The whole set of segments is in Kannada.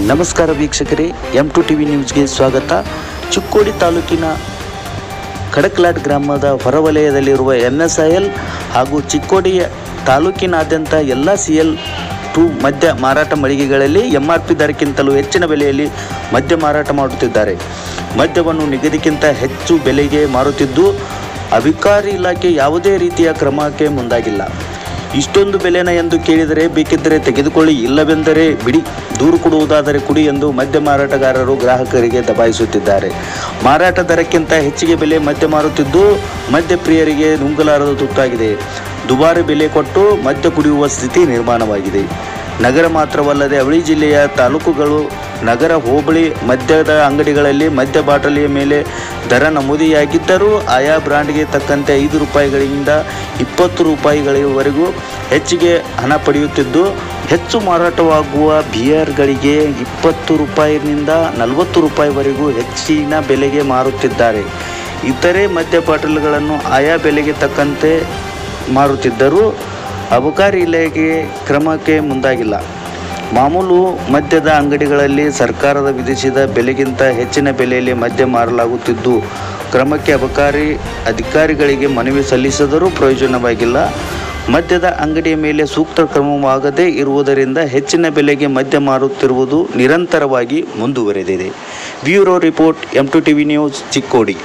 ನಮಸ್ಕಾರ ವೀಕ್ಷಕರೇ ಎಂ ಟು ಟಿ ವಿ ನ್ಯೂಸ್ಗೆ ಸ್ವಾಗತ ಚಿಕ್ಕೋಡಿ ತಾಲೂಕಿನ ಕಡಕ್ಲಾಟ್ ಗ್ರಾಮದ ಹೊರವಲಯದಲ್ಲಿರುವ ಎನ್ ಎಸ್ ಐ ಎಲ್ ಹಾಗೂ ಚಿಕ್ಕೋಡಿ ತಾಲೂಕಿನಾದ್ಯಂತ ಎಲ್ಲ ಸಿ ಎಲ್ ಟು ಮದ್ಯ ಮಾರಾಟ ಮಳಿಗೆಗಳಲ್ಲಿ ಎಂ ಆರ್ ಪಿ ದರಕ್ಕಿಂತಲೂ ಹೆಚ್ಚಿನ ಬೆಲೆಯಲ್ಲಿ ಮದ್ಯ ಮಾರಾಟ ಮಾಡುತ್ತಿದ್ದಾರೆ ಮದ್ಯವನ್ನು ನಿಗದಿಗಿಂತ ಹೆಚ್ಚು ಬೆಲೆಗೆ ಮಾರುತ್ತಿದ್ದು ಅಧಿಕಾರಿ ಇಲಾಖೆ ಯಾವುದೇ ರೀತಿಯ ಕ್ರಮಕ್ಕೆ ಮುಂದಾಗಿಲ್ಲ ಇಷ್ಟೊಂದು ಬೆಲೆನ ಎಂದು ಕೇಳಿದರೆ ಬೇಕಿದ್ದರೆ ತೆಗೆದುಕೊಳ್ಳಿ ಇಲ್ಲವೆಂದರೆ ಬಿಡಿ ದೂರು ಕೊಡುವುದಾದರೆ ಕುಡಿ ಎಂದು ಮದ್ಯ ಮಾರಾಟಗಾರರು ಗ್ರಾಹಕರಿಗೆ ದಬಾಯಿಸುತ್ತಿದ್ದಾರೆ ಮಾರಾಟ ದರಕ್ಕಿಂತ ಹೆಚ್ಚಿಗೆ ಬೆಲೆ ಮದ್ಯ ಮಾರುತ್ತಿದ್ದು ಮದ್ಯ ಪ್ರಿಯರಿಗೆ ನುಂಗಲಾರದ ತುತ್ತಾಗಿದೆ ದುಬಾರಿ ಬೆಲೆ ಕೊಟ್ಟು ಮದ್ಯ ಕುಡಿಯುವ ಸ್ಥಿತಿ ನಿರ್ಮಾಣವಾಗಿದೆ ನಗರ ಮಾತ್ರವಲ್ಲದೆ ಅವಳಿ ಜಿಲ್ಲೆಯ ತಾಲೂಕುಗಳು ನಗರ ಹೋಬಳಿ ಮದ್ಯದ ಅಂಗಡಿಗಳಲ್ಲಿ ಮದ್ಯ ಬಾಟಲಿಯ ಮೇಲೆ ದರ ನಮೂದಿಯಾಗಿದ್ದರೂ ಆಯಾ ಬ್ರಾಂಡ್ಗೆ ತಕ್ಕಂತೆ ಐದು ರೂಪಾಯಿಗಳಿಂದ ಇಪ್ಪತ್ತು ರೂಪಾಯಿಗಳವರೆಗೂ ಹೆಚ್ಚಿಗೆ ಹಣ ಪಡೆಯುತ್ತಿದ್ದು ಹೆಚ್ಚು ಮಾರಾಟವಾಗುವ ಬಿಯರ್ಗಳಿಗೆ ಇಪ್ಪತ್ತು ರೂಪಾಯಿನಿಂದ ನಲವತ್ತು ರೂಪಾಯಿವರೆಗೂ ಹೆಚ್ಚಿನ ಬೆಲೆಗೆ ಮಾರುತ್ತಿದ್ದಾರೆ ಇತರೆ ಮದ್ಯ ಬಾಟಲ್ಗಳನ್ನು ಆಯಾ ಬೆಲೆಗೆ ತಕ್ಕಂತೆ ಮಾರುತ್ತಿದ್ದರೂ ಅಬಕಾರಿ ಇಲಾಖೆ ಕ್ರಮಕ್ಕೆ ಮುಂದಾಗಿಲ್ಲ ಮಾಮೂಲು ಮದ್ಯದ ಅಂಗಡಿಗಳಲ್ಲಿ ಸರ್ಕಾರದ ವಿಧಿಸಿದ ಬೆಲೆಗಿಂತ ಹೆಚ್ಚಿನ ಬೆಲೆಯಲ್ಲಿ ಮದ್ಯ ಮಾರಲಾಗುತ್ತಿದ್ದು ಕ್ರಮಕ್ಕೆ ಅಬಕಾರಿ ಅಧಿಕಾರಿಗಳಿಗೆ ಮನವಿ ಸಲ್ಲಿಸಿದರೂ ಪ್ರಯೋಜನವಾಗಿಲ್ಲ ಮದ್ಯದ ಅಂಗಡಿಯ ಮೇಲೆ ಸೂಕ್ತ ಕ್ರಮವಾಗದೇ ಇರುವುದರಿಂದ ಹೆಚ್ಚಿನ ಬೆಲೆಗೆ ಮದ್ಯ ಮಾರುತ್ತಿರುವುದು ನಿರಂತರವಾಗಿ ಮುಂದುವರೆದಿದೆ bureau report M two TV news Chikkodi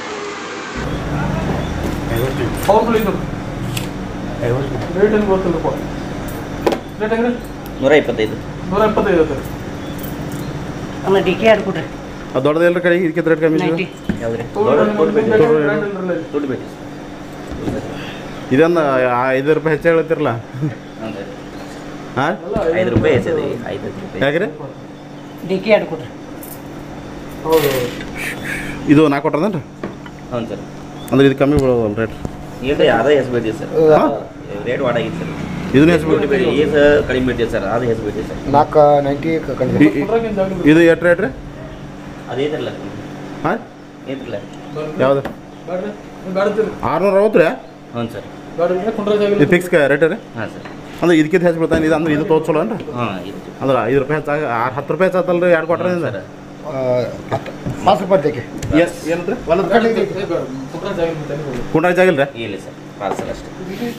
powerful ಇದು ರೇಟ್ ಏನು ಗೊತ್ತಿಲ್ಲಪ್ಪ ರೇಟ್ ಹೆಂಗ್ರಿ ನೂರ ಇಪ್ಪತ್ತೈದು ನೂರ ಎಪ್ಪತ್ತೈದು ಐತೆ ಅಮ್ಮ ಡಿ ಕೆ ಆಡ್ ಕೊಡ್ರಿ ಅದು ದೊಡ್ಡದು ಎಲ್ಲರ ಕಡೆ ಇದಕ್ಕೆ ರೇಟ್ ಕಮ್ಮಿ ನೈಂಟಿ ಯಾವ್ದ್ರಿ ಇದೊಂದು ಐದು ರೂಪಾಯಿ ಹೆಚ್ಚು ಹೇಳ್ತಿರಲ್ಲ ಹಾಂ ಐದು ರೂಪಾಯಿ ಹೆಚ್ಚಿದೆ ಐದು ರೂಪಾಯಿ ಯಾಕ್ರಿ ಡಿ ಕೆ ಆಡ್ ಕೊಡ್ರಿ ಹೌದು ಇದು ನಾಲ್ಕು ಕೊಟ್ರದೇನ್ರಿ ಹೌದು ಸರ್ ಅಂದ್ರೆ ಇದು ಕಮ್ಮಿ ಬೀಳೋದು ರೇಟ್ ಈಗ ಯಾವ್ದು ಹೆಸರು ಬಿಟ್ಟಿದೆ ಸರ್ ಹಾಂ ರೇಟ್ ವಾಡಾಗಿತ್ತು ಸರ್ ಇದನ್ನ ಹೆಚ್ಚು ಬೀಳ್- ಈಗ ಕಡಿಮೆ ಬಿಟ್ಟಿದೆ ಸರ್ ಅದು ಹೆಸರು ಬಿಟ್ಟಿದೆ ಸರ್ ನಾಲ್ಕು ನೈಂಟಿ ಕಂಡು ಈ- ಈ- ಕುಟ್ರಾಗಿನ ಜಾಗ ಇದು ಎಷ್ಟು ರೇಟ್ ರೀ ಅದೇನಿಲ್ಲ ಹಾಂ ಏನಿಲ್ಲ ಯಾವ್ದು ಬ್ಯಾಡ್ರಿ ಬ್ಯಾಡ್ತೀರಿ ಆರುನೂರ ಅರವತ್ತು ರೀ Oh, ಹ್ಞೂ ಸರ್ ಬ್ಯಾಡ್ರಿ ಕುಂಡ್ರ ಜಾಗ ಇದು ಫಿಕ್ಸ್ ರೇಟ್ ರೀ ಹಾಂ ಸರ್ ಅಂದ್ರೆ ಇದಕ್ಕಿಂತ ಹೆಚ್ಚು ಬೀಳ್ತಾನೆ ಇದು ಅಂದ್ರೆ ಇದು ತೋದ್ ಚಲೋ ಅನ್ರಿ ಹಾಂ ಇದು ಅಂದ್ರೆ ಐದು ರೂಪಾಯಿ ಹೆಚ್ಚಾಗ ಆರು ಹತ್ತು ರೂಪಾಯಿ ಹೆಚ್ಚಾತಲ್ಲ ರೀ ಎರಡು ಕೊಟ್ರಿಂದ ಸರ್ ಪಾಸ್ ರೂಪಾಯಿ ತೆಗೆ ಏನಂದ್ರೆ ಹೊಲದ ಕುಟ್ರ ಜಾಗ ಕುಂಡ್ರಾಜ್ ಆಗಿಲ್ಲ ರೀ ಇಲ್ಲ ಸರ್ ಪಾರ್ಸಲ್ ಅಷ್ಟೇ